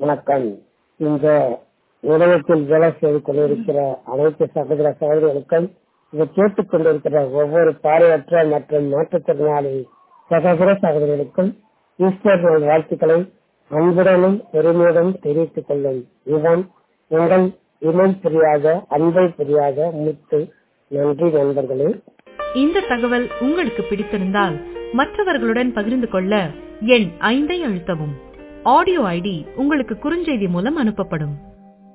வணக்கம் இந்த நிலையத்தில் வேலை செய்து கொண்டிருக்கிற அனைத்து சகோதர சகோதரிகளுக்கும் இதை கேட்டுக் கொண்டிருக்கிற ஒவ்வொரு பார்வையற்ற மற்றும் மாற்றுத்திறனாளி சகோதர சகோதரிகளுக்கும் ஈஸ்டர் நாள் வாழ்த்துக்களை அன்புடனும் பெருமையுடன் தெரிவித்துக் கொள்ளும் இதுதான் உங்கள் இணை புரியாத அன்பை புரியாத முத்து நன்றி நண்பர்களே இந்த தகவல் உங்களுக்கு பிடித்திருந்தால் மற்றவர்களுடன் பகிர்ந்து கொள்ள எண் ஐந்தை அழுத்தவும் ஆடியோ ஐடி உங்களுக்கு குறுஞ்செய்தி மூலம் அனுப்பப்படும்